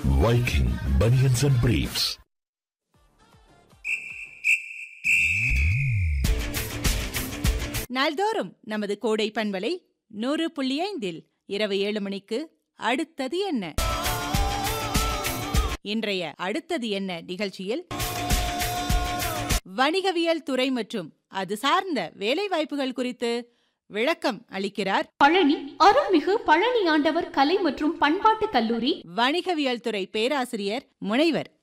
Viking Bunions and Briefs. நாள்தோறும் நமது கோடை பண்பலை நூறு புள்ளி ஐந்தில் இரவு ஏழு மணிக்கு அடுத்தது என்ன இன்றைய அடுத்தது என்ன நிகழ்ச்சியில் வணிகவியல் துறை மற்றும் அது சார்ந்த வேலைவாய்ப்புகள் குறித்து விளக்கம் அளிக்கிறார் பழனி அருள்மிகு பழனி ஆண்டவர் கலை மற்றும் பண்பாட்டு கல்லூரி வணிகவியல் துறை பேராசிரியர் முனைவர்